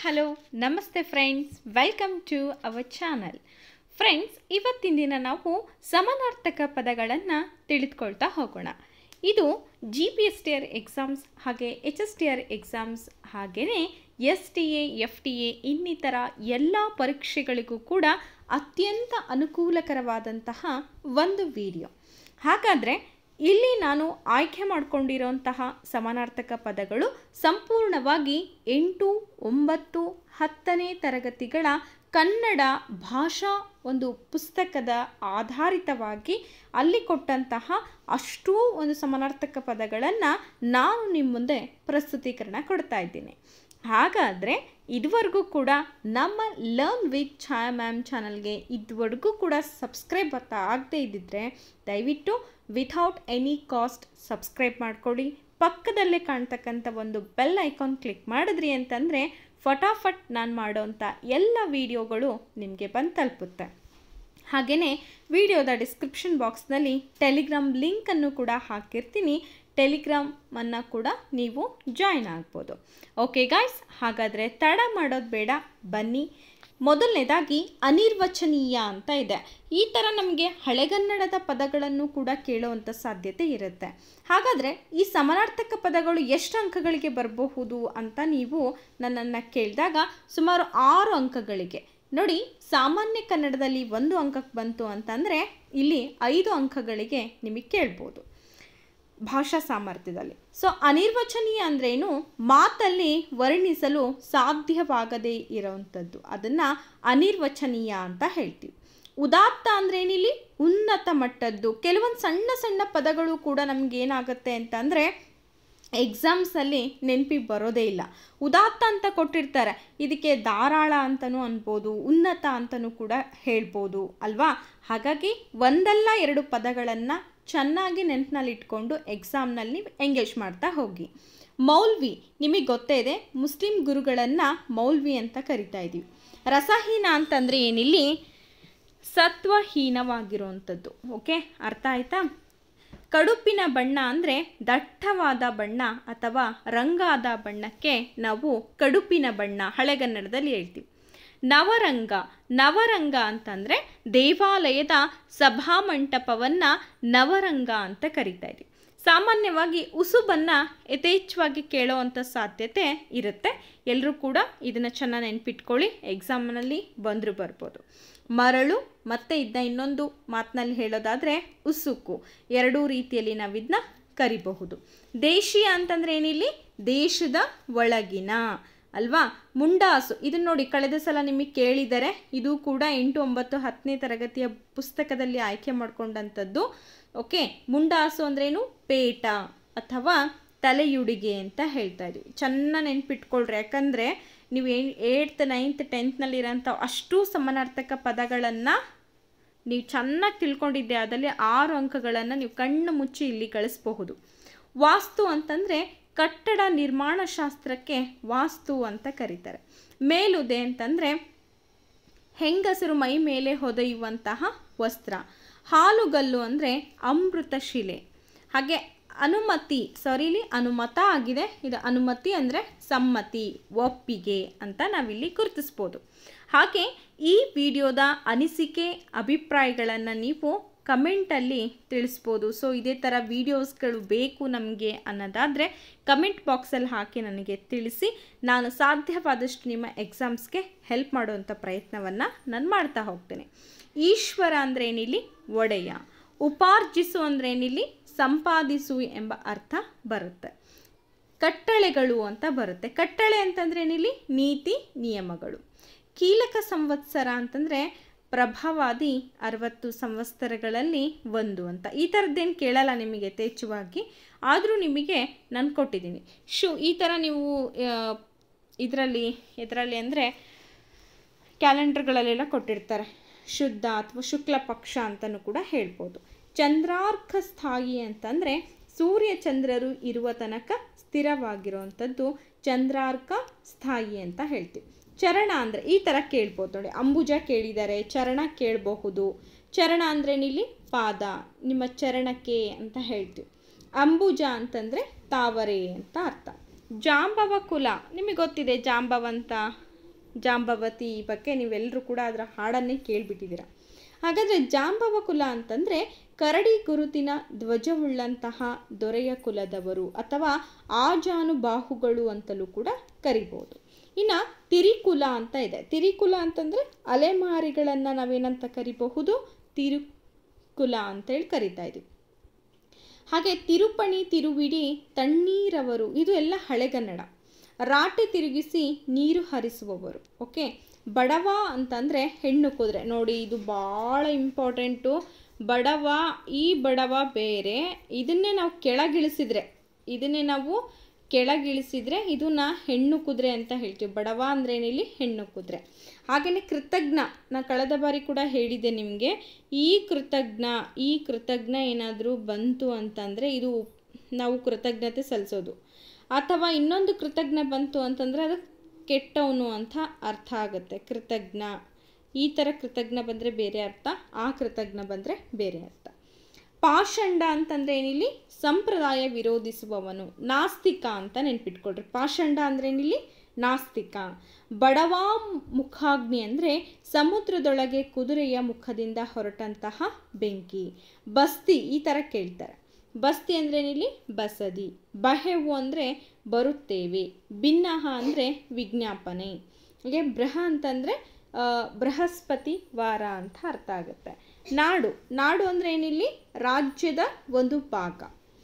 hello ನಮಸ್ತೆ friends welcome to our channel friends ಇವತ್ತಿನ ದಿನ ನಾವು ಸಮಾನಾರ್ಥಕ ಪದಗಳನ್ನು ತಿಳಿದುಕೊಳ್ತಾ ಹೋಗೋಣ ಇದು G P S T R exams ಹಾಗೆ H S T R exams ಹಾಗೆಯೇ S T A F T A ಇನ್ನಿತರ ಎಲ್ಲ ಪರೀಕ್ಷೆಗಳಿಗೂ ಕೂಡ ಅತ್ಯಂತ ಅನುಕೂಲಕರವಾದಂತಹ ಒಂದು ವಿಡಿಯೋ ಹಾಗಾದರೆ ಇಲ್ಲಿ ನಾನು ಆಯ್ಕೆ ಮಾಡಿಕೊಂಡಿರೋಂತಹ ಸಮಾನಾರ್ಥಕ ಪದಗಳು ಸಂಪೂರ್ಣವಾಗಿ ಎಂಟು ಒಂಬತ್ತು ಹತ್ತನೇ ತರಗತಿಗಳ ಕನ್ನಡ ಭಾಷಾ ಒಂದು ಪುಸ್ತಕದ ಆಧಾರಿತವಾಗಿ ಅಲ್ಲಿ ಕೊಟ್ಟಂತಹ ಅಷ್ಟೂ ಒಂದು ಸಮಾನಾರ್ಥಕ ಪದಗಳನ್ನು ನಾನು ನಿಮ್ಮ ಮುಂದೆ ಪ್ರಸ್ತುತೀಕರಣ ಕೊಡ್ತಾ ಇದ್ದೀನಿ ಹಾಗಾದರೆ ಇದುವರೆಗೂ ಕೂಡ ನಮ್ಮ ಲರ್ನ್ ವಿತ್ ಛಾಯಾ ಮ್ಯಾಮ್ ಚಾನಲ್ಗೆ ಇದುವರೆಗೂ ಕೂಡ ಸಬ್ಸ್ಕ್ರೈಬ್ ಬರ್ತಾ ಆಗದೇ ಇದ್ದಿದ್ರೆ ದಯವಿಟ್ಟು ವಿಥೌಟ್ ಎನಿ ಕಾಸ್ಟ್ ಸಬ್ಸ್ಕ್ರೈಬ್ ಮಾಡ್ಕೊಳ್ಳಿ ಪಕ್ಕದಲ್ಲೇ ಕಾಣ್ತಕ್ಕಂಥ ಒಂದು ಬೆಲ್ ಐಕಾನ್ ಕ್ಲಿಕ್ ಮಾಡಿದ್ರಿ ಅಂತಂದರೆ ಫಟಾಫಟ್ ನಾನು ಮಾಡೋಂಥ ಎಲ್ಲ ವೀಡಿಯೋಗಳು ನಿಮಗೆ ಬಂದು ತಲುಪುತ್ತೆ ಹಾಗೆಯೇ ವಿಡಿಯೋದ ಡಿಸ್ಕ್ರಿಪ್ಷನ್ ಬಾಕ್ಸ್ನಲ್ಲಿ ಟೆಲಿಗ್ರಾಮ್ ಲಿಂಕನ್ನು ಕೂಡ ಹಾಕಿರ್ತೀನಿ ಟೆಲಿಗ್ರಾಮನ್ನು ಕೂಡ ನೀವು ಜಾಯ್ನ್ ಆಗ್ಬೋದು ಓಕೆ ಗಾಯ್ಸ್ ಹಾಗಾದರೆ ತಡ ಮಾಡೋದು ಬೇಡ ಬನ್ನಿ ಮೊದಲನೇದಾಗಿ ಅನಿರ್ವಚನೀಯ ಅಂತ ಇದೆ ಈ ಥರ ನಮಗೆ ಹಳೆಗನ್ನಡದ ಪದಗಳನ್ನು ಕೂಡ ಕೇಳುವಂಥ ಸಾಧ್ಯತೆ ಇರುತ್ತೆ ಹಾಗಾದರೆ ಈ ಸಮಾನಾರ್ಥಕ ಪದಗಳು ಎಷ್ಟು ಅಂಕಗಳಿಗೆ ಬರಬಹುದು ಅಂತ ನೀವು ನನ್ನನ್ನು ಕೇಳಿದಾಗ ಸುಮಾರು ಆರು ಅಂಕಗಳಿಗೆ ನೋಡಿ ಸಾಮಾನ್ಯ ಕನ್ನಡದಲ್ಲಿ ಒಂದು ಅಂಕಕ್ಕೆ ಬಂತು ಅಂತಂದರೆ ಇಲ್ಲಿ ಐದು ಅಂಕಗಳಿಗೆ ನಿಮಗೆ ಕೇಳ್ಬೋದು ಭಾಷಾ ಸಾಮರ್ಥ್ಯದಲ್ಲಿ ಸೊ ಅನಿರ್ವಚನೀಯ ಅಂದ್ರೇನು ಮಾತಲ್ಲಿ ವರ್ಣಿಸಲು ಸಾಧ್ಯವಾಗದೇ ಇರೋವಂಥದ್ದು ಅದನ್ನು ಅನಿರ್ವಚನೀಯ ಅಂತ ಹೇಳ್ತೀವಿ ಉದಾತ್ತ ಅಂದ್ರೇನಿಲ್ಲಿ ಉನ್ನತ ಮಟ್ಟದ್ದು ಕೆಲವೊಂದು ಸಣ್ಣ ಸಣ್ಣ ಪದಗಳು ಕೂಡ ನಮ್ಗೆ ಏನಾಗುತ್ತೆ ಅಂತಂದರೆ ಎಕ್ಸಾಮ್ಸಲ್ಲಿ ನೆನಪಿಗೆ ಬರೋದೇ ಇಲ್ಲ ಉದಾತ್ತ ಅಂತ ಕೊಟ್ಟಿರ್ತಾರೆ ಇದಕ್ಕೆ ಧಾರಾಳ ಅಂತಲೂ ಅನ್ಬೋದು ಉನ್ನತ ಅಂತಲೂ ಕೂಡ ಹೇಳ್ಬೋದು ಅಲ್ವಾ ಹಾಗಾಗಿ ಒಂದಲ್ಲ ಎರಡು ಪದಗಳನ್ನು ಚೆನ್ನಾಗಿ ನೆನಪಿನಲ್ಲಿ ಇಟ್ಕೊಂಡು ಎಕ್ಸಾಮ್ನಲ್ಲಿ ಎಂಗೇಜ್ ಮಾಡ್ತಾ ಹೋಗಿ ಮೌಲ್ವಿ ನಿಮಗೆ ಗೊತ್ತೇ ಇದೆ ಮುಸ್ಲಿಂ ಗುರುಗಳನ್ನು ಮೌಲ್ವಿ ಅಂತ ಕರಿತಾ ಇದ್ದೀವಿ ರಸಹೀನ ಅಂತಂದರೆ ಏನಿಲ್ಲಿ ಸತ್ವಹೀನವಾಗಿರುವಂಥದ್ದು ಓಕೆ ಅರ್ಥ ಆಯ್ತಾ ಕಡುಪಿನ ಬಣ್ಣ ಅಂದರೆ ದಟ್ಟವಾದ ಬಣ್ಣ ಅಥವಾ ರಂಗಾದ ಬಣ್ಣಕ್ಕೆ ನಾವು ಕಡುಪಿನ ಬಣ್ಣ ಹಳೆಗನ್ನಡದಲ್ಲಿ ಹೇಳ್ತೀವಿ ನವರಂಗ ನವರಂಗ ಅಂತಂದರೆ ದೇವಾಲಯದ ಸಭಾಮಂಟಪವನ್ನು ನವರಂಗ ಅಂತ ಕರಿತಾ ಇದ್ದೀವಿ ಸಾಮಾನ್ಯವಾಗಿ ಉಸುಬನ್ನು ಯಥೇಚ್ಛವಾಗಿ ಕೇಳೋವಂಥ ಸಾಧ್ಯತೆ ಇರುತ್ತೆ ಎಲ್ಲರೂ ಕೂಡ ಇದನ್ನು ಚೆನ್ನಾಗಿ ನೆನ್ಪಿಟ್ಕೊಳ್ಳಿ ಎಕ್ಸಾಮ್ನಲ್ಲಿ ಬಂದರೂ ಬರ್ಬೋದು ಮರಳು ಮತ್ತು ಇದನ್ನ ಇನ್ನೊಂದು ಮಾತಿನಲ್ಲಿ ಹೇಳೋದಾದರೆ ಉಸುಕು ಎರಡೂ ರೀತಿಯಲ್ಲಿ ನಾವು ಇದನ್ನ ಕರಿಬಹುದು ದೇಶೀಯ ಅಂತಂದರೆ ಏನಿಲ್ಲಿ ದೇಶದ ಒಳಗಿನ ಅಲ್ವಾ ಮುಂಡಾಸು ಇದನ್ನು ನೋಡಿ ಕಳೆದ ಸಲ ನಿಮಗೆ ಕೇಳಿದರೆ ಇದು ಕೂಡ ಎಂಟು ಒಂಬತ್ತು ಹತ್ತನೇ ತರಗತಿಯ ಪುಸ್ತಕದಲ್ಲಿ ಆಯ್ಕೆ ಮಾಡ್ಕೊಂಡಂಥದ್ದು ಓಕೆ ಮುಂಡಾಸು ಅಂದ್ರೇನು ಪೇಟ ಅಥವಾ ತಲೆಯುಡಿಗೆ ಅಂತ ಹೇಳ್ತಾ ಇದ್ದೀವಿ ಚೆನ್ನಾಗಿ ನೆನ್ಪಿಟ್ಕೊಳ್ರಿ ಯಾಕಂದರೆ ನೀವು ಏಯ್ತ್ ನೈನ್ತ್ ಟೆಂತ್ನಲ್ಲಿರೋಂಥ ಅಷ್ಟು ಸಮಾನಾರ್ಥಕ ಪದಗಳನ್ನು ನೀವು ಚೆನ್ನಾಗಿ ತಿಳ್ಕೊಂಡಿದ್ದೆ ಅದರಲ್ಲಿ ಆರು ಅಂಕಗಳನ್ನು ನೀವು ಕಣ್ಣು ಮುಚ್ಚಿ ಇಲ್ಲಿ ಗಳಿಸಬಹುದು ವಾಸ್ತು ಅಂತಂದರೆ ಕಟ್ಟಡ ನಿರ್ಮಾಣ ಶಾಸ್ತ್ರಕ್ಕೆ ವಾಸ್ತು ಅಂತ ಕರೀತಾರೆ ಮೇಲುದೆ ಅಂತಂದರೆ ಹೆಂಗಸರು ಮೈ ಮೇಲೆ ಹೊದೆಯುವಂತಹ ವಸ್ತ್ರ ಹಾಲುಗಲ್ಲು ಅಂದರೆ ಅಮೃತ ಶಿಲೆ ಹಾಗೆ ಅನುಮತಿ ಸಾರಿಲಿ ಅನುಮತ ಆಗಿದೆ ಇದು ಅನುಮತಿ ಅಂದರೆ ಸಮ್ಮತಿ ಒಪ್ಪಿಗೆ ಅಂತ ನಾವಿಲ್ಲಿ ಗುರುತಿಸ್ಬೋದು ಹಾಗೆ ಈ ವಿಡಿಯೋದ ಅನಿಸಿಕೆ ಅಭಿಪ್ರಾಯಗಳನ್ನು ನೀವು ಕಮೆಂಟಲ್ಲಿ ತಿಳಿಸ್ಬೋದು ಸೊ ಇದೇ ಥರ ವೀಡಿಯೋಸ್ಗಳು ಬೇಕು ನಮಗೆ ಅನ್ನೋದಾದರೆ ಕಮೆಂಟ್ ಬಾಕ್ಸಲ್ಲಿ ಹಾಕಿ ನನಗೆ ತಿಳಿಸಿ ನಾನು ಸಾಧ್ಯವಾದಷ್ಟು ನಿಮ್ಮ ಎಕ್ಸಾಮ್ಸ್ಗೆ ಹೆಲ್ಪ್ ಮಾಡುವಂಥ ಪ್ರಯತ್ನವನ್ನು ನಾನು ಮಾಡ್ತಾ ಹೋಗ್ತೇನೆ ಈಶ್ವರ ಅಂದರೆ ಏನಿಲ್ಲಿ ಒಡೆಯ ಉಪಾರ್ಜಿಸು ಅಂದರೆ ಏನಿಲ್ಲಿ ಸಂಪಾದಿಸು ಎಂಬ ಅರ್ಥ ಬರುತ್ತೆ ಕಟ್ಟಳೆಗಳು ಅಂತ ಬರುತ್ತೆ ಕಟ್ಟಳೆ ಅಂತಂದ್ರೆ ಏನಿಲ್ಲಿ ನೀತಿ ನಿಯಮಗಳು ಕೀಲಕ ಸಂವತ್ಸರ ಅಂತಂದರೆ ಪ್ರಭಾವಾದಿ ಅರವತ್ತು ಸಂವತ್ಸರಗಳಲ್ಲಿ ಒಂದು ಅಂತ ಈ ಥರದ್ದೇನು ಕೇಳಲ್ಲ ನಿಮಗೆ ಯಥೇಚ್ಛವಾಗಿ ಆದರೂ ನಿಮಗೆ ನಾನು ಕೊಟ್ಟಿದ್ದೀನಿ ಶು ಈ ಥರ ನೀವು ಇದರಲ್ಲಿ ಇದರಲ್ಲಿ ಅಂದರೆ ಕ್ಯಾಲೆಂಡರ್ಗಳಲ್ಲೆಲ್ಲ ಕೊಟ್ಟಿರ್ತಾರೆ ಶುದ್ಧ ಅಥವಾ ಶುಕ್ಲ ಪಕ್ಷ ಅಂತಲೂ ಕೂಡ ಹೇಳ್ಬೋದು ಚಂದ್ರಾರ್ಕ ಸ್ಥಾಯಿ ಅಂತಂದರೆ ಸೂರ್ಯ ಚಂದ್ರರು ಇರುವ ತನಕ ಸ್ಥಿರವಾಗಿರುವಂಥದ್ದು ಚಂದ್ರಾರ್ಕ ಸ್ಥಾಯಿ ಅಂತ ಹೇಳ್ತೀವಿ ಚರಣ ಅಂದರೆ ಈ ಥರ ಕೇಳ್ಬೋದು ನೋಡಿ ಅಂಬುಜ ಕೇಳಿದ್ದಾರೆ ಚರಣ ಕೇಳಬಹುದು ಚರಣ ಅಂದ್ರೇನಿಲ್ಲಿ ಪಾದ ನಿಮ್ಮ ಚರಣಕ್ಕೆ ಅಂತ ಹೇಳ್ತೀವಿ ಅಂಬುಜ ಅಂತಂದರೆ ತಾವರೆ ಅಂತ ಅರ್ಥ ಜಾಂಬವ ಕುಲ ನಿಮಗೆ ಗೊತ್ತಿದೆ ಜಾಂಬವಂತ ಜಾಂಬವತಿ ಈ ಬಗ್ಗೆ ನೀವೆಲ್ಲರೂ ಕೂಡ ಅದರ ಹಾಡನ್ನೇ ಕೇಳಿಬಿಟ್ಟಿದ್ದೀರ ಹಾಗಾದರೆ ಜಾಂಬವ ಕುಲ ಅಂತಂದರೆ ಕರಡಿ ಗುರುತಿನ ಧ್ವಜವುಳ್ಳಂತಹ ದೊರೆಯ ಕುಲದವರು ಅಥವಾ ಆಜಾನುಬಾಹುಗಳು ಅಂತಲೂ ಕೂಡ ಕರಿಬೋದು ಇನ್ನು ತಿರಿಕುಲ ಅಂತ ಇದೆ ತಿರಿಕುಲ ಅಂತಂದರೆ ಅಲೆಮಾರಿಗಳನ್ನು ನಾವೇನಂತ ಕರಿಬಹುದು ತಿರುಕುಲ ಅಂತೇಳಿ ಕರಿತಾ ಇದ್ದೀವಿ ಹಾಗೆ ತಿರುಪಣಿ ತಿರುವಿಡಿ ತಣ್ಣೀರವರು ಇದು ಎಲ್ಲ ಹಳೆಗನ್ನಡ ರಾಟೆ ತಿರುಗಿಸಿ ನೀರು ಹರಿಸುವವರು ಓಕೆ ಬಡವ ಅಂತಂದರೆ ಹೆಣ್ಣು ಕುದುರೆ ನೋಡಿ ಇದು ಭಾಳ ಇಂಪಾರ್ಟೆಂಟು ಬಡವ ಈ ಬಡವ ಬೇರೆ ಇದನ್ನೇ ನಾವು ಕೆಳಗಿಳಿಸಿದ್ರೆ ಇದನ್ನೇ ನಾವು ಕೆಳಗಿಳಿಸಿದ್ರೆ ಇದನ್ನ ಹೆಣ್ಣು ಕುದುರೆ ಅಂತ ಹೇಳ್ತೀವಿ ಬಡವ ಅಂದ್ರೇನಿಲ್ಲಿ ಹೆಣ್ಣು ಕುದುರೆ ಹಾಗೆಯೇ ಕೃತಜ್ಞ ನಾ ಕಳೆದ ಬಾರಿ ಕೂಡ ಹೇಳಿದ್ದೆ ನಿಮಗೆ ಈ ಕೃತಜ್ಞ ಈ ಕೃತಜ್ಞ ಏನಾದರೂ ಬಂತು ಅಂತಂದರೆ ಇದು ನಾವು ಕೃತಜ್ಞತೆ ಸಲ್ಲಿಸೋದು ಅಥವಾ ಇನ್ನೊಂದು ಕೃತಜ್ಞ ಬಂತು ಅಂತಂದರೆ ಅದು ಕೆಟ್ಟವನು ಅಂತ ಅರ್ಥ ಆಗುತ್ತೆ ಕೃತಜ್ಞ ಈ ಥರ ಕೃತಜ್ಞ ಬಂದರೆ ಬೇರೆ ಅರ್ಥ ಆ ಕೃತಜ್ಞ ಬಂದರೆ ಬೇರೆ ಅರ್ಥ ಪಾಷಂಡ ಅಂತಂದರೆ ಏನಿಲ್ಲಿ ಸಂಪ್ರದಾಯ ವಿರೋಧಿಸುವವನು ನಾಸ್ತಿಕ ಅಂತ ನೆನ್ಪಿಟ್ಕೊಳ್ರಿ ಪಾಷಂಡ ಅಂದ್ರೆ ಏನಿಲ್ಲಿ ನಾಸ್ತಿಕ ಬಡವ ಮುಖಾಗ್ನಿ ಅಂದರೆ ಸಮುದ್ರದೊಳಗೆ ಕುದುರೆಯ ಮುಖದಿಂದ ಹೊರಟಂತಹ ಬೆಂಕಿ ಬಸ್ತಿ ಈ ಥರ ಕೇಳ್ತಾರೆ ಬಸ್ತಿ ಅಂದ್ರೆ ಏನಿಲ್ಲಿ ಬಸದಿ ಬಹೆವು ಅಂದರೆ ಬರುತ್ತೇವೆ ಭಿನ್ನಹ ಅಂದರೆ ವಿಜ್ಞಾಪನೆ ಹಾಗೆ ಬೃಹ ಅಂತಂದರೆ ಬೃಹಸ್ಪತಿ ವಾರ ಅಂತ ಅರ್ಥ ಆಗುತ್ತೆ ನಾಡು ನಾಡು ಅಂದರೆ ಏನಿಲ್ಲಿ ರಾಜ್ಯದ ಒಂದು ಭಾಗ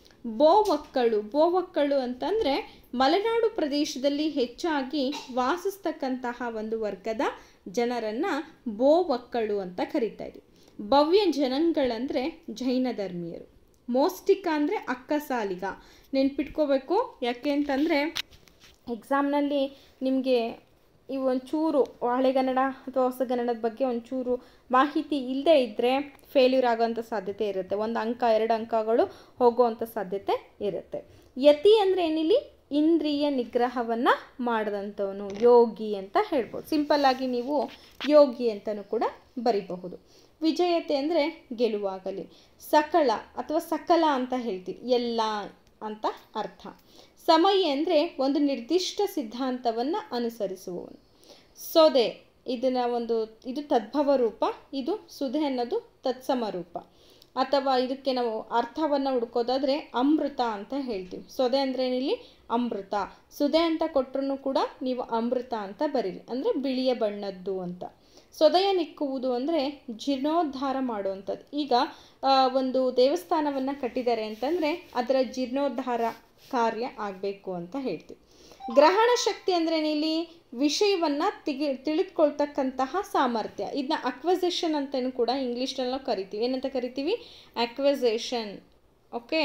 ಬೋವಕ್ಕಳು ಬೋವಕ್ಕಳು ಅಂತಂದರೆ ಮಲೆನಾಡು ಪ್ರದೇಶದಲ್ಲಿ ಹೆಚ್ಚಾಗಿ ವಾಸಿಸ್ತಕ್ಕಂತಹ ಒಂದು ವರ್ಗದ ಜನರನ್ನು ಬೋವಕ್ಕಳು ಅಂತ ಕರಿತಾ ಇದ್ವಿ ಭವ್ಯ ಜನಾಂಗಗಳಂದರೆ ಜೈನ ಧರ್ಮೀಯರು ಮೋಸ್ಟಿಕ ಅಂದರೆ ಅಕ್ಕಸಾಲಿಗ ನೆನ್ಪಿಟ್ಕೋಬೇಕು ಯಾಕೆ ಅಂತಂದರೆ ಎಕ್ಸಾಮ್ನಲ್ಲಿ ನಿಮಗೆ ಈ ಒಂಚೂರು ಹಳೆಗನ್ನಡ ಅಥವಾ ಹೊಸಗನ್ನಡದ ಬಗ್ಗೆ ಒಂಚೂರು ಮಾಹಿತಿ ಇಲ್ಲದೇ ಇದ್ದರೆ ಫೇಲ್ಯೂರ್ ಆಗೋವಂಥ ಸಾಧ್ಯತೆ ಇರುತ್ತೆ ಒಂದು ಅಂಕ ಎರಡು ಅಂಕಗಳು ಹೋಗುವಂಥ ಸಾಧ್ಯತೆ ಇರುತ್ತೆ ಯತಿ ಅಂದರೆ ಏನಿಲ್ಲಿ ಇಂದ್ರಿಯ ನಿಗ್ರಹವನ್ನು ಮಾಡಿದಂಥವನು ಯೋಗಿ ಅಂತ ಹೇಳ್ಬೋದು ಸಿಂಪಲ್ಲಾಗಿ ನೀವು ಯೋಗಿ ಅಂತಲೂ ಕೂಡ ಬರಿಬಹುದು ವಿಜಯತೆ ಅಂದರೆ ಗೆಲುವಾಗಲಿ ಸಕಳ ಅಥವಾ ಸಕಲ ಅಂತ ಹೇಳ್ತೀವಿ ಎಲ್ಲ ಅಂತ ಅರ್ಥ ಸಮಯ ಅಂದರೆ ಒಂದು ನಿರ್ದಿಷ್ಟ ಸಿದ್ಧಾಂತವನ್ನು ಅನುಸರಿಸುವವನು ಸೊದೆ ಇದನ್ನ ಒಂದು ಇದು ತದ್ಭವ ರೂಪ ಇದು ಸುಧೆ ಅನ್ನೋದು ತತ್ಸಮ ರೂಪ ಅಥವಾ ಇದಕ್ಕೆ ನಾವು ಅರ್ಥವನ್ನು ಹುಡ್ಕೋದಾದ್ರೆ ಅಮೃತ ಅಂತ ಹೇಳ್ತೀವಿ ಸೊದೆ ಅಂದರೆ ಏನಿಲ್ಲಿ ಅಮೃತ ಸುದೆ ಅಂತ ಕೊಟ್ಟರು ಕೂಡ ನೀವು ಅಮೃತ ಅಂತ ಬರೀರಿ ಅಂದರೆ ಬಿಳಿಯ ಬಣ್ಣದ್ದು ಅಂತ ಸೊದೆಯ ನಿಕ್ಕುವುದು ಅಂದರೆ ಜೀರ್ಣೋದ್ಧಾರ ಮಾಡುವಂಥದ್ದು ಈಗ ಒಂದು ದೇವಸ್ಥಾನವನ್ನು ಕಟ್ಟಿದ್ದಾರೆ ಅಂತಂದರೆ ಅದರ ಜೀರ್ಣೋದ್ಧಾರ ಕಾರ್ಯ ಆಗಬೇಕು ಅಂತ ಹೇಳ್ತೀವಿ ಗ್ರಹಣ ಶಕ್ತಿ ಅಂದ್ರೆ ಇಲ್ಲಿ ವಿಷಯವನ್ನು ತಿಗಿ ತಿಳಿದುಕೊಳ್ತಕ್ಕಂತಹ ಸಾಮರ್ಥ್ಯ ಇದನ್ನ ಅಕ್ವಸೇಷನ್ ಅಂತಲೂ ಕೂಡ ಇಂಗ್ಲೀಷ್ನಲ್ಲಿ ನಾವು ಕರಿತೀವಿ ಏನಂತ ಕರಿತೀವಿ ಅಕ್ವಸೇಷನ್ ಓಕೆ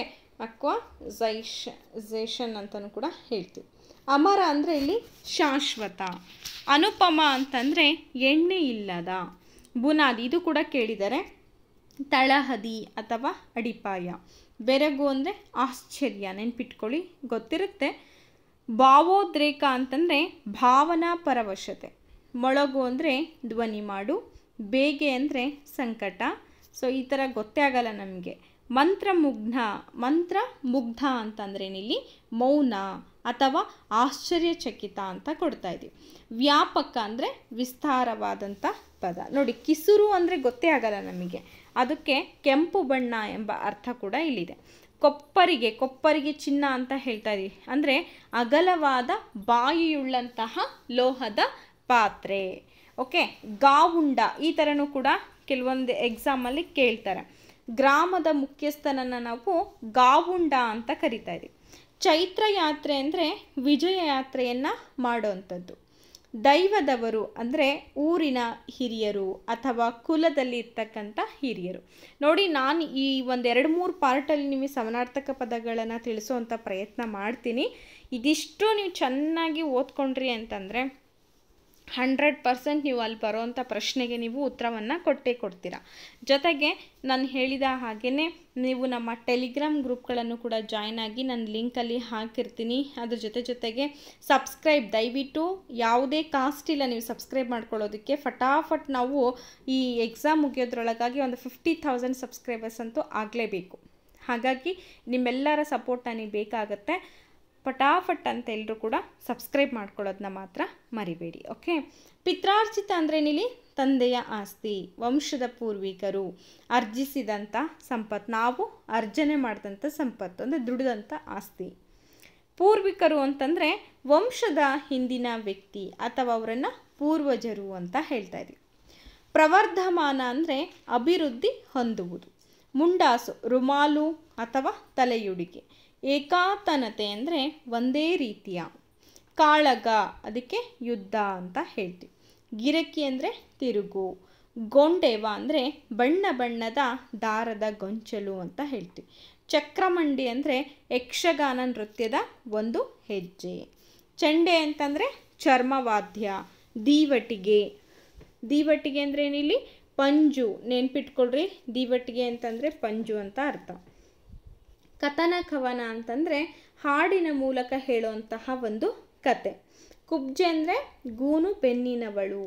ಅಕ್ವಸೈಷನ್ ಅಂತಲೂ ಕೂಡ ಹೇಳ್ತೀವಿ ಅಮರ ಅಂದರೆ ಇಲ್ಲಿ ಶಾಶ್ವತ ಅನುಪಮ ಅಂತಂದರೆ ಎಣ್ಣೆ ಇಲ್ಲದ ಬುನಾದಿ ಇದು ಕೂಡ ಕೇಳಿದ್ದಾರೆ ತಳಹದಿ ಅಥವಾ ಅಡಿಪಾಯ ಬೆರಗು ಅಂದರೆ ಆಶ್ಚರ್ಯ ನೆನ್ಪಿಟ್ಕೊಳ್ಳಿ ಗೊತ್ತಿರುತ್ತೆ ಭಾವೋದ್ರೇಕ ಅಂತಂದರೆ ಭಾವನಾ ಪರವಶತೆ ಮೊಳಗು ಅಂದರೆ ಧ್ವನಿ ಮಾಡು ಬೇಗೆ ಅಂದರೆ ಸಂಕಟ ಸೊ ಈ ಥರ ಗೊತ್ತೇ ಆಗಲ್ಲ ನಮಗೆ ಮಂತ್ರಮುಗ್ಧ ಮಂತ್ರ ಮುಗ್ಧ ಅಂತಂದ್ರೇನಿಲ್ಲಿ ಮೌನ ಅಥವಾ ಆಶ್ಚರ್ಯಚಕಿತ ಅಂತ ಕೊಡ್ತಾ ಇದ್ದೀವಿ ವ್ಯಾಪಕ ಅಂದರೆ ವಿಸ್ತಾರವಾದಂಥ ಪದ ನೋಡಿ ಕಿಸುರು ಅಂದರೆ ಗೊತ್ತೇ ಆಗಲ್ಲ ನಮಗೆ ಅದಕ್ಕೆ ಕೆಂಪು ಬಣ್ಣ ಎಂಬ ಅರ್ಥ ಕೂಡ ಇಲ್ಲಿದೆ ಕೊಪ್ಪರಿಗೆ ಕೊಪ್ಪರಿಗೆ ಚಿನ್ನ ಅಂತ ಹೇಳ್ತಾ ಇದೀವಿ ಅಂದರೆ ಅಗಲವಾದ ಬಾಯಿಯುಳ್ಳಂತಹ ಲೋಹದ ಪಾತ್ರೆ ಓಕೆ ಗಾವುಂಡ ಈ ಥರನೂ ಕೂಡ ಕೆಲವೊಂದು ಎಕ್ಸಾಮಲ್ಲಿ ಕೇಳ್ತಾರೆ ಗ್ರಾಮದ ಮುಖ್ಯಸ್ಥನನ್ನು ನಾವು ಗಾವುಂಡ ಅಂತ ಕರಿತಾ ಇದ್ದೀವಿ ಚೈತ್ರ ಯಾತ್ರೆ ಅಂದರೆ ವಿಜಯ ಯಾತ್ರೆಯನ್ನು ಮಾಡೋವಂಥದ್ದು ದೈವದವರು ಅಂದರೆ ಊರಿನ ಹಿರಿಯರು ಅಥವಾ ಕುಲದಲ್ಲಿ ಇರ್ತಕ್ಕಂಥ ಹಿರಿಯರು ನೋಡಿ ನಾನು ಈ ಒಂದು ಎರಡು ಮೂರು ಪಾರ್ಟಲ್ಲಿ ನಿಮಗೆ ಸಮನಾರ್ಥಕ ಪದಗಳನ್ನು ತಿಳಿಸುವಂಥ ಪ್ರಯತ್ನ ಮಾಡ್ತೀನಿ ಇದಿಷ್ಟು ನೀವು ಚೆನ್ನಾಗಿ ಓದ್ಕೊಂಡ್ರಿ ಅಂತಂದರೆ ಹಂಡ್ರೆಡ್ ಪರ್ಸೆಂಟ್ ನೀವು ಅಲ್ಲಿ ಬರೋವಂಥ ಪ್ರಶ್ನೆಗೆ ನೀವು ಉತ್ತರವನ್ನು ಕೊಟ್ಟೇ ಕೊಡ್ತೀರಾ ಜೊತೆಗೆ ನಾನು ಹೇಳಿದ ಹಾಗೆಯೇ ನೀವು ನಮ್ಮ ಟೆಲಿಗ್ರಾಮ್ ಗ್ರೂಪ್ಗಳನ್ನು ಕೂಡ ಜಾಯ್ನ್ ಆಗಿ ನಾನು ಲಿಂಕಲ್ಲಿ ಹಾಕಿರ್ತೀನಿ ಅದ್ರ ಜೊತೆ ಜೊತೆಗೆ ಸಬ್ಸ್ಕ್ರೈಬ್ ದಯವಿಟ್ಟು ಯಾವುದೇ ಕಾಸ್ಟ್ ಇಲ್ಲ ನೀವು ಸಬ್ಸ್ಕ್ರೈಬ್ ಮಾಡ್ಕೊಳ್ಳೋದಕ್ಕೆ ಫಟಾಫಟ್ ನಾವು ಈ ಎಕ್ಸಾಮ್ ಮುಗಿಯೋದ್ರೊಳಗಾಗಿ ಒಂದು ಫಿಫ್ಟಿ ಥೌಸಂಡ್ ಸಬ್ಸ್ಕ್ರೈಬರ್ಸ್ ಅಂತೂ ಆಗಲೇಬೇಕು ಹಾಗಾಗಿ ನಿಮ್ಮೆಲ್ಲರ ಸಪೋರ್ಟ್ ನನಗೆ ಬೇಕಾಗತ್ತೆ ಪಟಾಫಟ್ ಅಂತ ಎಲ್ಲರೂ ಕೂಡ ಸಬ್ಸ್ಕ್ರೈಬ್ ಮಾಡ್ಕೊಳ್ಳೋದನ್ನ ಮಾತ್ರ ಮರಿಬೇಡಿ ಓಕೆ ಪಿತ್ರಾರ್ಜಿತ ಅಂದ್ರೇನಿಲ್ಲಿ ತಂದೆಯ ಆಸ್ತಿ ವಂಶದ ಪೂರ್ವಿಕರು ಅರ್ಜಿಸಿದಂಥ ಸಂಪತ್ತು ನಾವು ಅರ್ಜನೆ ಮಾಡಿದಂಥ ಸಂಪತ್ತು ಅಂದರೆ ದುಡಿದಂಥ ಆಸ್ತಿ ಪೂರ್ವಿಕರು ಅಂತಂದರೆ ವಂಶದ ಹಿಂದಿನ ವ್ಯಕ್ತಿ ಅಥವಾ ಅವರನ್ನು ಪೂರ್ವಜರು ಅಂತ ಹೇಳ್ತಾ ಇದ್ವಿ ಪ್ರವರ್ಧಮಾನ ಅಂದರೆ ಅಭಿವೃದ್ಧಿ ಹೊಂದುವುದು ಮುಂಡಾಸು ರುಮಾಲು ಅಥವಾ ತಲೆಯುಡಿಗೆ ಏಕಾತನತೆ ಅಂದರೆ ಒಂದೇ ರೀತಿಯ ಕಾಳಗ ಅದಕ್ಕೆ ಯುದ್ಧ ಅಂತ ಹೇಳ್ತೀವಿ ಗಿರಕಿ ಅಂದರೆ ತಿರುಗು ಗೊಂಡೆವ ಅಂದರೆ ಬಣ್ಣ ಬಣ್ಣದ ದಾರದ ಗೊಂಚಲು ಅಂತ ಹೇಳ್ತೀವಿ ಚಕ್ರಮಂಡಿ ಅಂದರೆ ಯಕ್ಷಗಾನ ನೃತ್ಯದ ಒಂದು ಹೆಜ್ಜೆ ಚಂಡೆ ಅಂತಂದರೆ ಚರ್ಮವಾದ್ಯ ದೀವಟಿಗೆ ದೀವಟಿಗೆ ಅಂದರೆ ಏನಿಲ್ಲಿ ಪಂಜು ನೆನ್ಪಿಟ್ಕೊಳ್ರಿ ದೀವಟಿಗೆ ಅಂತಂದರೆ ಪಂಜು ಅಂತ ಅರ್ಥ ಕಥನ ಕವನ ಅಂತಂದರೆ ಹಾಡಿನ ಮೂಲಕ ಹೇಳುವಂತಹ ಒಂದು ಕತೆ ಕುಬ್ಜೆ ಅಂದರೆ ಗೂನು ಬೆನ್ನಿನವಳು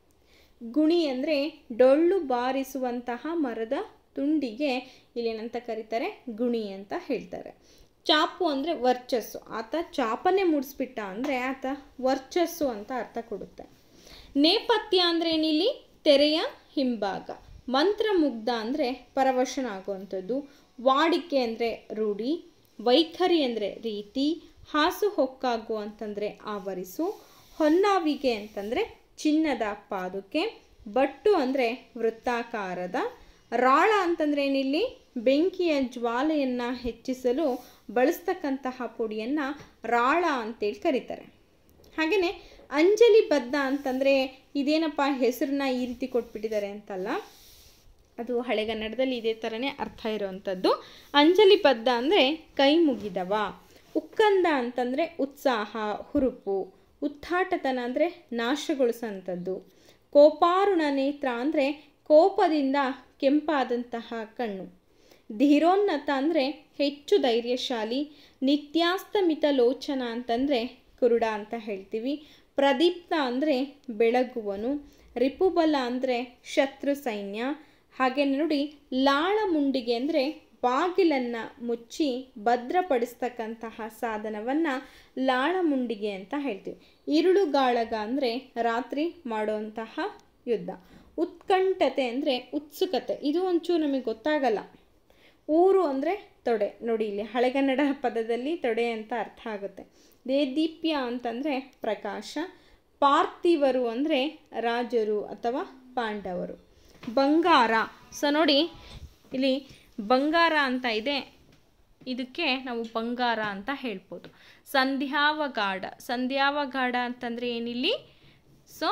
ಗುಣಿ ಅಂದರೆ ಡೊಳ್ಳು ಬಾರಿಸುವಂತಹ ಮರದ ತುಂಡಿಗೆ ಇಲ್ಲೇನಂತ ಕರೀತಾರೆ ಗುಣಿ ಅಂತ ಹೇಳ್ತಾರೆ ಚಾಪು ಅಂದರೆ ವರ್ಚಸ್ಸು ಆತ ಚಾಪನೆ ಮೂಡಿಸ್ಬಿಟ್ಟ ಅಂದರೆ ಆತ ವರ್ಚಸ್ಸು ಅಂತ ಅರ್ಥ ಕೊಡುತ್ತೆ ನೇಪಥ್ಯ ಅಂದರೆ ಏನಿಲ್ಲಿ ತೆರೆಯ ಹಿಂಭಾಗ ಮಂತ್ರಮುಗ್ಧ ಅಂದರೆ ಪರವಶನ ಆಗುವಂಥದ್ದು ವಾಡಿಕೆ ಅಂದರೆ ರೂಢಿ ವೈಖರಿ ಅಂದರೆ ರೀತಿ ಹಾಸು ಹೊಕ್ಕಾಗು ಅಂತಂದರೆ ಆವರಿಸು ಹೊನ್ನಾವಿಗೆ ಅಂತಂದರೆ ಚಿನ್ನದ ಪಾದುಕೆ ಬಟ್ಟು ಅಂದರೆ ವೃತ್ತಾಕಾರದ ರಾಳ ಅಂತಂದರೆ ಏನಿಲ್ಲಿ ಬೆಂಕಿಯ ಜ್ವಾಲೆಯನ್ನು ಹೆಚ್ಚಿಸಲು ಬಳಸ್ತಕ್ಕಂತಹ ಪುಡಿಯನ್ನು ರಾಳ ಅಂತೇಳಿ ಕರೀತಾರೆ ಹಾಗೆಯೇ ಅಂಜಲಿ ಬದ್ಧ ಅಂತಂದರೆ ಇದೇನಪ್ಪ ಹೆಸರನ್ನ ಈ ರೀತಿ ಕೊಟ್ಬಿಟ್ಟಿದ್ದಾರೆ ಅಂತಲ್ಲ ಅದು ಹಳೆಗನ್ನಡದಲ್ಲಿ ಇದೇ ಥರನೇ ಅರ್ಥ ಇರುವಂಥದ್ದು ಅಂಜಲಿ ಬದ್ಧ ಅಂದರೆ ಕೈ ಮುಗಿದವ ಉಕ್ಕಂದ ಅಂತಂದರೆ ಉತ್ಸಾಹ ಹುರುಪು ಉತ್ಥಾಟತನ ಅಂದರೆ ನಾಶಗೊಳಿಸೋಂಥದ್ದು ಕೋಪಾರುಣ ನೇತ್ರ ಅಂದರೆ ಕೋಪದಿಂದ ಕೆಂಪಾದಂತಹ ಕಣ್ಣು ಧೀರೋನ್ನತ ಅಂದರೆ ಹೆಚ್ಚು ಧೈರ್ಯಶಾಲಿ ನಿತ್ಯಾಸ್ತಮಿತ ಲೋಚನ ಅಂತಂದರೆ ಕುರುಡ ಅಂತ ಹೇಳ್ತೀವಿ ಪ್ರದೀಪ್ತ ಅಂದರೆ ಬೆಳಗುವನು ರಿಪುಬಲ ಅಂದರೆ ಶತ್ರು ಸೈನ್ಯ ಹಾಗೆ ನೋಡಿ ಲಾಳ ಮುಂಡಿಗೆ ಅಂದರೆ ಬಾಗಿಲನ್ನು ಮುಚ್ಚಿ ಭದ್ರಪಡಿಸ್ತಕ್ಕಂತಹ ಸಾಧನವನ್ನು ಲಾಳ ಮುಂಡಿಗೆ ಅಂತ ಹೇಳ್ತೀವಿ ಇರುಳುಗಾಳಗ ಅಂದರೆ ರಾತ್ರಿ ಮಾಡುವಂತಹ ಯುದ್ಧ ಉತ್ಕಂಠತೆ ಅಂದರೆ ಉತ್ಸುಕತೆ ಇದು ಒಂಚೂರು ನಮಗೆ ಗೊತ್ತಾಗಲ್ಲ ಊರು ಅಂದರೆ ತೊಡೆ ನೋಡಿ ಇಲ್ಲಿ ಹಳೆಗನ್ನಡ ಪದದಲ್ಲಿ ತೊಡೆ ಅಂತ ಅರ್ಥ ಆಗುತ್ತೆ ದೇದೀಪ್ಯ ಅಂತಂದರೆ ಪ್ರಕಾಶ ಪಾರ್ಥಿವರು ಅಂದರೆ ರಾಜರು ಅಥವಾ ಪಾಂಡವರು ಬಂಗಾರ ಸೊ ನೋಡಿ ಇಲ್ಲಿ ಬಂಗಾರ ಅಂತ ಇದೆ ಇದಕ್ಕೆ ನಾವು ಬಂಗಾರ ಅಂತ ಹೇಳ್ಬೋದು ಸಂಧ್ಯಾವಗಾಢ ಸಂಧ್ಯಾವಗಾಢ ಅಂತಂದರೆ ಏನಿಲ್ಲಿ ಸೊ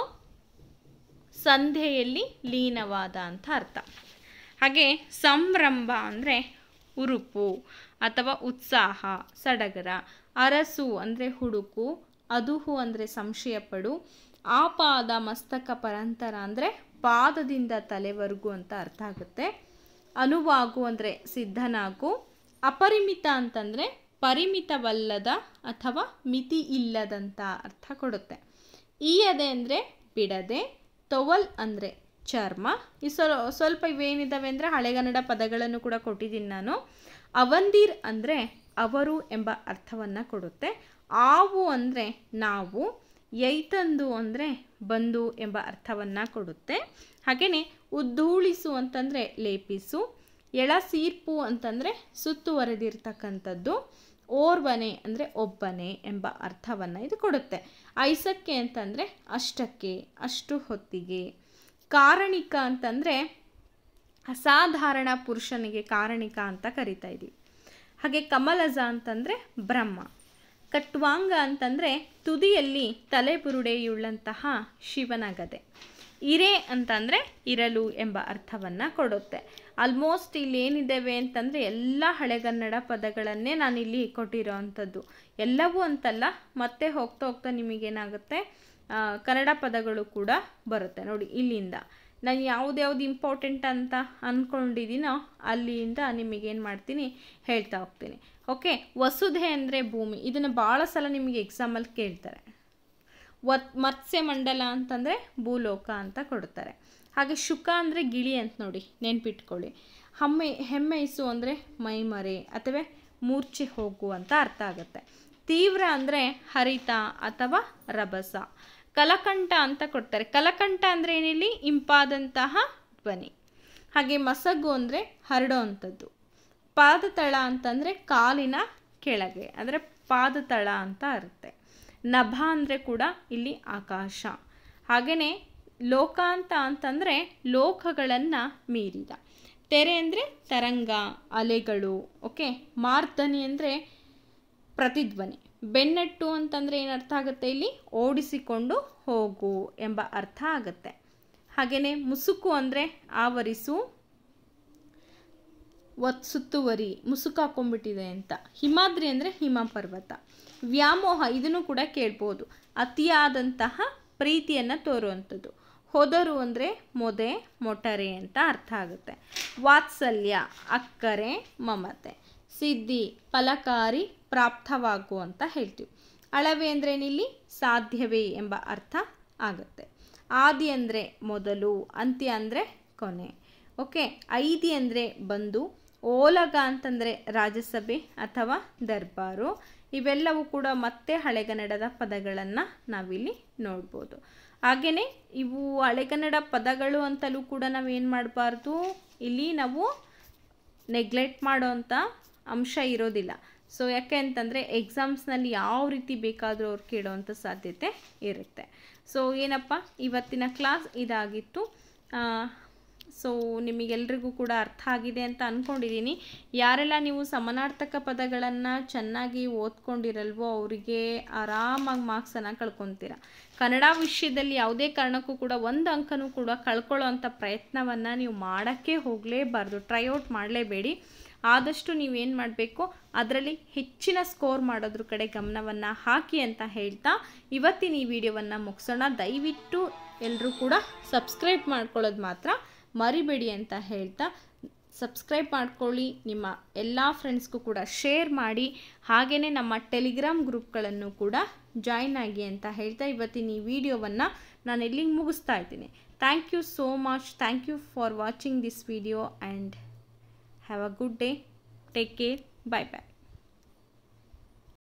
ಸಂಧ್ಯೆಯಲ್ಲಿ ಲೀನವಾದ ಅಂತ ಅರ್ಥ ಹಾಗೆ ಸಂರಂಭ ಅಂದರೆ ಉರುಪು ಅಥವಾ ಉತ್ಸಾಹ ಸಡಗರ ಅರಸು ಅಂದರೆ ಹುಡುಕು ಅದುಹು ಅಂದರೆ ಸಂಶಯಪಡು ಆಪಾದ ಮಸ್ತಕ ಪರಂತರ ಅಂದರೆ ಪಾದದಿಂದ ತಲೆವರೆಗೂ ಅಂತ ಅರ್ಥ ಆಗುತ್ತೆ ಅನುವಾಗು ಅಂದರೆ ಸಿದ್ಧನಾಗು ಅಪರಿಮಿತ ಅಂತಂದರೆ ಪರಿಮಿತವಲ್ಲದ ಅಥವಾ ಮಿತಿ ಇಲ್ಲದಂಥ ಅರ್ಥ ಕೊಡುತ್ತೆ ಈಯದೆ ಅಂದರೆ ಬಿಡದೆ ತೊವಲ್ ಅಂದರೆ ಚರ್ಮ ಈ ಸ್ವಲ್ ಸ್ವಲ್ಪ ಇವೇನಿದ್ದಾವೆ ಅಂದರೆ ಹಳೆಗನ್ನಡ ಪದಗಳನ್ನು ಕೂಡ ಕೊಟ್ಟಿದ್ದೀನಿ ನಾನು ಅವಂದೀರ್ ಅಂದರೆ ಅವರು ಎಂಬ ಅರ್ಥವನ್ನು ಕೊಡುತ್ತೆ ಆವು ಅಂದರೆ ನಾವು ಯೈತಂದು ಅಂದರೆ ಬಂದು ಎಂಬ ಅರ್ಥವನ್ನು ಕೊಡುತ್ತೆ ಹಾಗೆಯೇ ಉದ್ದೂಳಿಸು ಅಂತಂದರೆ ಲೇಪಿಸು ಎಳಸೀರ್ಪು ಅಂತಂದರೆ ಸುತ್ತುವರೆದಿರ್ತಕ್ಕಂಥದ್ದು ಓರ್ವನೆ ಅಂದರೆ ಒಬ್ಬನೇ ಎಂಬ ಅರ್ಥವನ್ನು ಇದು ಕೊಡುತ್ತೆ ಐಸಕ್ಕೆ ಅಂತಂದರೆ ಅಷ್ಟಕ್ಕೆ ಅಷ್ಟು ಹೊತ್ತಿಗೆ ಕಾರಣಿಕ ಅಂತಂದರೆ ಅಸಾಧಾರಣ ಪುರುಷನಿಗೆ ಕಾರಣಿಕ ಅಂತ ಕರಿತಾ ಇದ್ದೀವಿ ಹಾಗೆ ಕಮಲಜ ಅಂತಂದರೆ ಬ್ರಹ್ಮ ಕಟ್ವಾಂಗ ಅಂತಂದರೆ ತುದಿಯಲ್ಲಿ ತಲೆಬುರುಡೆಯುಳ್ಳಂತಹ ಶಿವನ ಗದೆ ಇರೆ ಅಂತಂದರೆ ಇರಲು ಎಂಬ ಅರ್ಥವನ್ನು ಕೊಡುತ್ತೆ ಆಲ್ಮೋಸ್ಟ್ ಇಲ್ಲಿ ಏನಿದ್ದೇವೆ ಅಂತಂದರೆ ಎಲ್ಲ ಹಳೆಗನ್ನಡ ಪದಗಳನ್ನೇ ನಾನಿಲ್ಲಿ ಕೊಟ್ಟಿರೋ ಅಂಥದ್ದು ಎಲ್ಲವೂ ಅಂತಲ್ಲ ಮತ್ತೆ ಹೋಗ್ತಾ ಹೋಗ್ತಾ ನಿಮಗೇನಾಗುತ್ತೆ ಕನ್ನಡ ಪದಗಳು ಕೂಡ ಬರುತ್ತೆ ನೋಡಿ ಇಲ್ಲಿಂದ ನಾನು ಯಾವ್ದ್ಯಾವ್ದು ಇಂಪಾರ್ಟೆಂಟ್ ಅಂತ ಅಂದ್ಕೊಂಡಿದ್ದೀನೋ ಅಲ್ಲಿಂದ ನಿಮಗೇನು ಮಾಡ್ತೀನಿ ಹೇಳ್ತಾ ಹೋಗ್ತೀನಿ ಓಕೆ ವಸುಧೆ ಅಂದರೆ ಭೂಮಿ ಇದನ್ನು ಭಾಳ ಸಲ ನಿಮಗೆ ಎಕ್ಸಾಮಲ್ಲಿ ಕೇಳ್ತಾರೆ ವತ್ ಮತ್ಸ್ಯ ಮಂಡಲ ಅಂತಂದರೆ ಭೂಲೋಕ ಅಂತ ಕೊಡ್ತಾರೆ ಹಾಗೆ ಶುಕ ಅಂದರೆ ಗಿಳಿ ಅಂತ ನೋಡಿ ನೆನ್ಪಿಟ್ಕೊಳ್ಳಿ ಹಮ್ಮೆ ಹೆಮ್ಮೆಯಿಸು ಅಂದರೆ ಮೈಮರೆ ಅಥವಾ ಮೂರ್ಛೆ ಹೋಗು ಅಂತ ಅರ್ಥ ಆಗುತ್ತೆ ತೀವ್ರ ಅಂದರೆ ಹರಿತ ಅಥವಾ ರಭಸ ಕಲಕಂಠ ಅಂತ ಕೊಡ್ತಾರೆ ಕಲಕಂಠ ಅಂದರೆ ಏನಿಲ್ಲಿ ಇಂಪಾದಂತಹ ಧ್ವನಿ ಹಾಗೆ ಮಸಗು ಅಂದರೆ ಹರಡೋ ಅಂಥದ್ದು ಪಾದತಳ ಅಂತಂದರೆ ಕಾಲಿನ ಕೆಳಗೆ ಅಂದರೆ ಪಾದತಳ ಅಂತ ಇರುತ್ತೆ ನಭ ಅಂದರೆ ಕೂಡ ಇಲ್ಲಿ ಆಕಾಶ ಹಾಗೆಯೇ ಲೋಕಾಂತ ಅಂತಂದರೆ ಲೋಕಗಳನ್ನು ಮೀರಿದ ತೆರೆ ಅಂದರೆ ತರಂಗ ಅಲೆಗಳು ಓಕೆ ಮಾರ್ದನಿ ಅಂದರೆ ಪ್ರತಿಧ್ವನಿ ಬೆನ್ನಟ್ಟು ಅಂತಂದರೆ ಏನು ಅರ್ಥ ಆಗುತ್ತೆ ಇಲ್ಲಿ ಓಡಿಸಿಕೊಂಡು ಹೋಗು ಎಂಬ ಅರ್ಥ ಆಗುತ್ತೆ ಹಾಗೆಯೇ ಮುಸುಕು ಅಂದರೆ ಆವರಿಸು ಒತ್ ಸುತ್ತುವರಿ ಮುಸುಕು ಹಾಕೊಂಡ್ಬಿಟ್ಟಿದೆ ಅಂತ ಹಿಮಾದ್ರಿ ಅಂದರೆ ಹಿಮ ಪರ್ವತ ವ್ಯಾಮೋಹ ಇದನ್ನು ಕೂಡ ಕೇಳ್ಬೋದು ಅತಿಯಾದಂತಹ ಪ್ರೀತಿಯನ್ನು ತೋರುವಂಥದ್ದು ಹೊದರು ಅಂದರೆ ಮೊದೆ ಮೊಟರೆ ಅಂತ ಅರ್ಥ ಆಗುತ್ತೆ ವಾತ್ಸಲ್ಯ ಅಕ್ಕರೆ ಮಮತೆ ಸಿದ್ಧಿ ಫಲಕಾರಿ ಪ್ರಾಪ್ತವಾಗು ಅಂತ ಹೇಳ್ತೀವಿ ಅಳವೆ ಅಂದ್ರೇನಿಲ್ಲಿ ಸಾಧ್ಯವೇ ಎಂಬ ಅರ್ಥ ಆಗುತ್ತೆ ಆದಿ ಅಂದರೆ ಮೊದಲು ಅಂತ್ಯ ಅಂದರೆ ಕೊನೆ ಓಕೆ ಐದಿ ಅಂದರೆ ಬಂದು ಓಲಗ ಅಂತಂದರೆ ರಾಜ್ಯಸಭೆ ಅಥವಾ ದರ್ಬಾರು ಇವೆಲ್ಲವೂ ಕೂಡ ಮತ್ತೆ ಹಳೆಗನ್ನಡದ ಪದಗಳನ್ನು ನಾವಿಲ್ಲಿ ನೋಡ್ಬೋದು ಹಾಗೆಯೇ ಇವು ಹಳೆಗನ್ನಡ ಪದಗಳು ಅಂತಲೂ ಕೂಡ ನಾವೇನು ಮಾಡಬಾರ್ದು ಇಲ್ಲಿ ನಾವು ನೆಗ್ಲೆಕ್ಟ್ ಮಾಡೋವಂಥ ಅಂಶ ಇರೋದಿಲ್ಲ ಸೊ ಯಾಕೆ ಅಂತಂದರೆ ಎಕ್ಸಾಮ್ಸ್ನಲ್ಲಿ ಯಾವ ರೀತಿ ಬೇಕಾದರೂ ಅವ್ರು ಕೇಳೋವಂಥ ಸಾಧ್ಯತೆ ಇರುತ್ತೆ ಸೊ ಏನಪ್ಪ ಇವತ್ತಿನ ಕ್ಲಾಸ್ ಇದಾಗಿತ್ತು ಸೊ ನಿಮಗೆಲ್ರಿಗೂ ಕೂಡ ಅರ್ಥ ಆಗಿದೆ ಅಂತ ಅಂದ್ಕೊಂಡಿದ್ದೀನಿ ಯಾರೆಲ್ಲ ನೀವು ಸಮಾನಾರ್ಥಕ ಪದಗಳನ್ನು ಚೆನ್ನಾಗಿ ಓದ್ಕೊಂಡಿರಲ್ವೋ ಅವರಿಗೆ ಆರಾಮಾಗಿ ಮಾರ್ಕ್ಸನ್ನು ಕಳ್ಕೊತೀರ ಕನ್ನಡ ವಿಷಯದಲ್ಲಿ ಯಾವುದೇ ಕಾರಣಕ್ಕೂ ಕೂಡ ಒಂದು ಅಂಕನೂ ಕೂಡ ಕಳ್ಕೊಳ್ಳೋ ಅಂಥ ಪ್ರಯತ್ನವನ್ನು ನೀವು ಮಾಡೋಕ್ಕೆ ಹೋಗಲೇಬಾರ್ದು ಟ್ರೈಔಟ್ ಮಾಡಲೇಬೇಡಿ ಆದಷ್ಟು ನೀವೇನು ಮಾಡಬೇಕು ಅದರಲ್ಲಿ ಹೆಚ್ಚಿನ ಸ್ಕೋರ್ ಮಾಡೋದ್ರ ಕಡೆ ಗಮನವನ್ನು ಹಾಕಿ ಅಂತ ಹೇಳ್ತಾ ಇವತ್ತಿನ ಈ ವಿಡಿಯೋವನ್ನು ಮುಗಿಸೋಣ ದಯವಿಟ್ಟು ಎಲ್ಲರೂ ಕೂಡ ಸಬ್ಸ್ಕ್ರೈಬ್ ಮಾಡ್ಕೊಳ್ಳೋದು ಮಾತ್ರ ಮರಿಬೇಡಿ ಅಂತ ಹೇಳ್ತಾ ಸಬ್ಸ್ಕ್ರೈಬ್ ಮಾಡ್ಕೊಳ್ಳಿ ನಿಮ್ಮ ಎಲ್ಲ ಫ್ರೆಂಡ್ಸ್ಗೂ ಕೂಡ ಶೇರ್ ಮಾಡಿ ಹಾಗೆಯೇ ನಮ್ಮ ಟೆಲಿಗ್ರಾಮ್ ಗ್ರೂಪ್ಗಳನ್ನು ಕೂಡ ಜಾಯ್ನ್ ಆಗಿ ಅಂತ ಹೇಳ್ತಾ ಇವತ್ತಿನ ಈ ವಿಡಿಯೋವನ್ನು ನಾನು ಎಲ್ಲಿಗೆ ಮುಗಿಸ್ತಾ ಇದ್ದೀನಿ thank you so much thank you for watching this video and have a good day take care bye bye